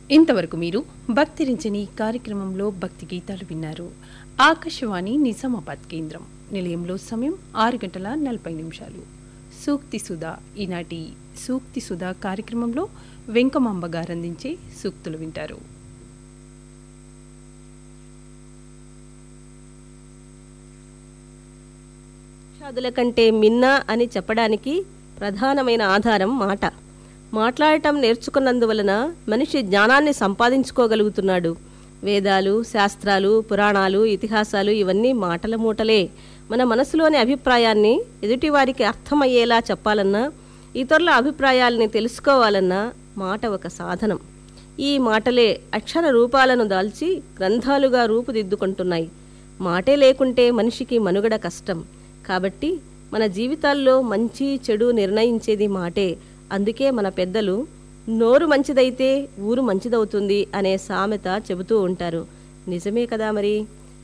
ఇంతవరకు మీరు భక్తిరించని కార్యక్రమంలో భక్తి గీతాలు విన్నారు ఆకాశవాణి నిజామాబాద్ కేంద్రం నిలయంలో సమయం ఆరు గంటల నలభై నిమిషాలు సూక్తి సుధా ఈనాటి సూక్తి సుధా కార్యక్రమంలో వెంకమాంబ గారు అందించే సూక్తులు వింటారు సాధుల కంటే మిన్న అని చెప్పడానికి ప్రధానమైన ఆధారం మాట మాట్లాడటం నేర్చుకున్నందువలన మనిషి జ్ఞానాన్ని సంపాదించుకోగలుగుతున్నాడు వేదాలు శాస్త్రాలు పురాణాలు ఇతిహాసాలు ఇవన్నీ మాటల మూటలే మన మనసులోని అభిప్రాయాన్ని ఎదుటివారికి అర్థమయ్యేలా చెప్పాలన్నా ఇతరుల అభిప్రాయాల్ని తెలుసుకోవాలన్నా మాట ఒక సాధనం ఈ మాటలే అక్షర రూపాలను దాల్చి గ్రంథాలుగా రూపుదిద్దుకుంటున్నాయి మాటే లేకుంటే మనిషికి మనుగడ కష్టం కాబట్టి మన జీవితాల్లో మంచి చెడు నిర్ణయించేది మాటే అందుకే మన పెద్దలు నోరు మంచిదైతే ఊరు మంచిదవుతుంది అనే సామెత చెబుతూ ఉంటారు నిజమే కదా మరి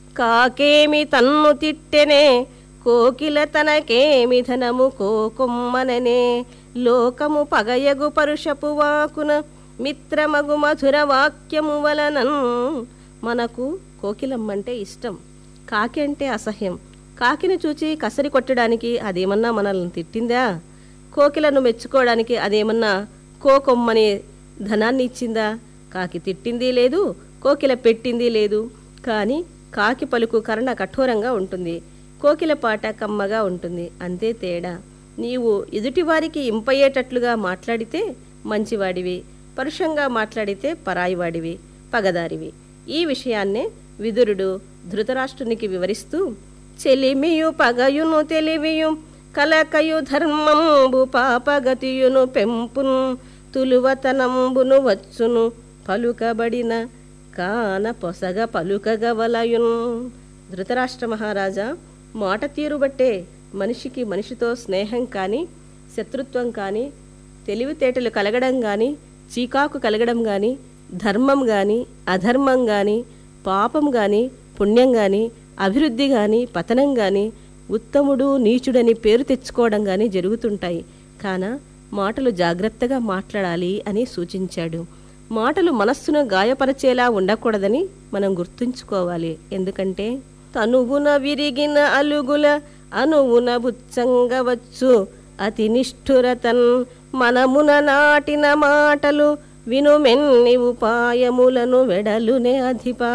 కాకేమి తన్ను తిట్టెనే కోకిల తనకేమి ధనము కోకొమ్మననే లోకము పగయగు పరుషపు వాకున మిత్రమగు మధుర వాక్యము వలనన్ మనకు కోకిలమ్మంటే ఇష్టం కాకి అంటే అసహ్యం కాకిని చూచి కసరి కొట్టడానికి అదేమన్నా మనల్ని తిట్టిందా కోకిలను మెచ్చుకోవడానికి అదేమన్నా కోకొమ్మని ధనాన్ని ఇచ్చిందా కాకి తిట్టింది లేదు కోకిల పెట్టింది లేదు కానీ కాకి పలుకు కర్ణ కఠోరంగా ఉంటుంది కోకిల పాట కమ్మగా ఉంటుంది అంతే తేడా నీవు ఎదుటివారికి ఇంపయ్యేటట్లుగా మాట్లాడితే మంచివాడివి పరుషంగా మాట్లాడితే పరాయివాడివి పగదారివి ఈ విషయాన్నే విదురుడు ధృతరాష్ట్రునికి వివరిస్తూ చెలిమియు పగయును తెలివియు కలకయు ధర్మంబు పాపగతియును పెంపును తులువతనంబును వచ్చును పలుకబడిన కాన పొసగ పలుకగవలయును ధృతరాష్ట్ర మహారాజా మాట తీరు బట్టే మనిషికి మనిషితో స్నేహం కానీ శత్రుత్వం కానీ తెలివితేటలు కలగడం కానీ చీకాకు కలగడం కానీ ధర్మం కానీ అధర్మం కానీ పాపం కానీ పుణ్యం కానీ అభివృద్ధి కానీ పతనం కానీ ఉత్తముడు నీచుడని పేరు తెచ్చుకోవడం కానీ జరుగుతుంటాయి కాన మాటలు జాగ్రత్తగా మాట్లాడాలి అని సూచించాడు మాటలు మనస్సును గాయపరచేలా ఉండకూడదని మనం గుర్తుంచుకోవాలి ఎందుకంటే తనువున విరిగిన అలుగుల అనువున బుచ్చంగవచ్చు అతి నిష్ఠురతన్ మనమున నాటిన మాటలు వినుమెన్ని ఉపాయములను వెడలునే అధిపా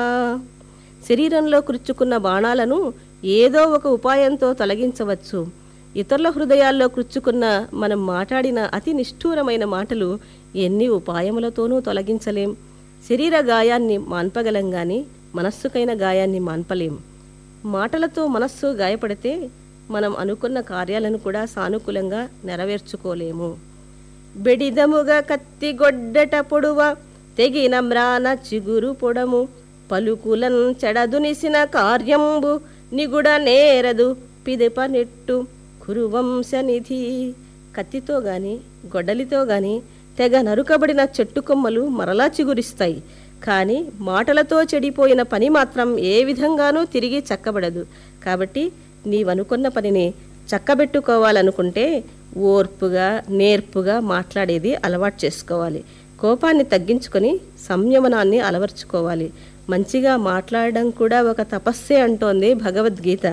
శరీరంలో కృచ్చుకున్న బాణాలను ఏదో ఒక ఉపాయంతో తొలగించవచ్చు ఇతరుల హృదయాల్లో కృచ్చుకున్న మనం మాట్లాడిన అతి నిష్ఠూరమైన మాటలు ఎన్ని ఉపాయములతోనూ తొలగించలేం శరీర గాయాన్ని మాన్పగలం గాని మనస్సుకైన గాయాన్ని మాన్పలేం మాటలతో మనస్సు గాయపడితే మనం అనుకున్న కార్యాలను కూడా సానుకూలంగా నెరవేర్చుకోలేము బెడిదముగా కత్తి గొడ్డట పొడువ తెగిన మ్రాన చిగురు పొడము పలుకులన్ చెడదునిసిన కార్యంబు నిగుడ నేరదు పిదప నెట్టు కురువంశనిధి కత్తితో గాని గొడ్డలితో గాని తెగ నరుకబడిన చెట్టు కొమ్మలు మరలా చిగురిస్తాయి కానీ మాటలతో చెడిపోయిన పని మాత్రం ఏ విధంగానూ తిరిగి చక్కబడదు కాబట్టి నీవనుకున్న పనిని చక్కబెట్టుకోవాలనుకుంటే ఓర్పుగా నేర్పుగా మాట్లాడేది అలవాటు చేసుకోవాలి కోపాన్ని తగ్గించుకొని సంయమనాన్ని అలవర్చుకోవాలి మంచిగా మాట్లాడడం కూడా ఒక తపస్సే అంటోంది భగవద్గీత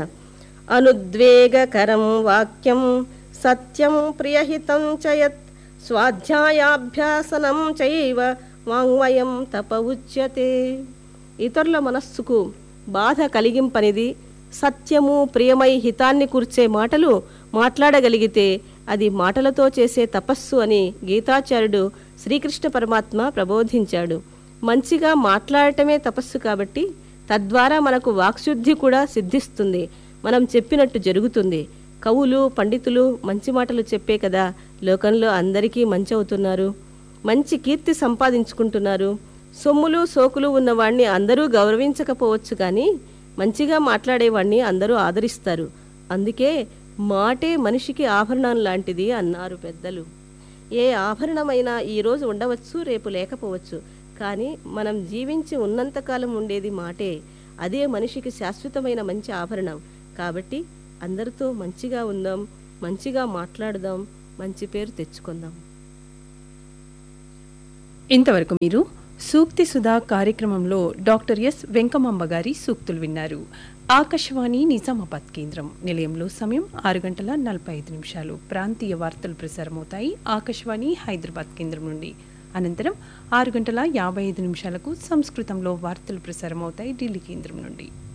అనుద్వేగకరం వాక్యం సత్యం ప్రియహితం చయత్ స్వాధ్యాయాభ్యాసనం చైవ వాంగ్మయం తప ఉచ్యతే ఇతరుల మనస్సుకు బాధ కలిగింపనిది సత్యము ప్రియమై హితాన్ని కూర్చే మాటలు మాట్లాడగలిగితే అది మాటలతో చేసే తపస్సు అని గీతాచార్యుడు శ్రీకృష్ణ పరమాత్మ ప్రబోధించాడు మంచిగా మాట్లాడటమే తపస్సు కాబట్టి తద్వారా మనకు వాక్శుద్ధి కూడా సిద్ధిస్తుంది మనం చెప్పినట్టు జరుగుతుంది కవులు పండితులు మంచి మాటలు చెప్పే కదా లోకంలో అందరికీ మంచి అవుతున్నారు మంచి కీర్తి సంపాదించుకుంటున్నారు సొమ్ములు సోకులు ఉన్నవాణ్ణి అందరూ గౌరవించకపోవచ్చు కానీ మంచిగా మాట్లాడేవాణ్ణి అందరూ ఆదరిస్తారు అందుకే మాటే మనిషికి ఆభరణం లాంటిది అన్నారు పెద్దలు ఏ ఆభరణమైనా ఈరోజు ఉండవచ్చు రేపు లేకపోవచ్చు కానీ మనం జీవించి ఉన్నంతకాలం ఉండేది మాటే అదే మనిషికి శాశ్వతమైన మంచి ఆభరణం కాబట్టి అందరితో మంచిగా ఉందాం మంచిగా మాట్లాడదాం మంచి పేరు తెచ్చుకుందాం ఇంతవరకు మీరు సూక్తి సుధా కార్యక్రమంలో డాక్టర్ ఎస్ వెంకమాంబ గారి సూక్తులు విన్నారు ఆకాశవాణి నిజామాబాద్ కేంద్రం నిలయంలో సమయం ఆరు గంటల నలభై ఐదు నిమిషాలు ప్రాంతీయ వార్తలు ప్రసారమవుతాయి ఆకాశవాణి హైదరాబాద్ కేంద్రం నుండి అనంతరం ఆరు గంటల యాభై ఐదు నిమిషాలకు సంస్కృతంలో వార్తలు ప్రసారమవుతాయి ఢిల్లీ కేంద్రం నుండి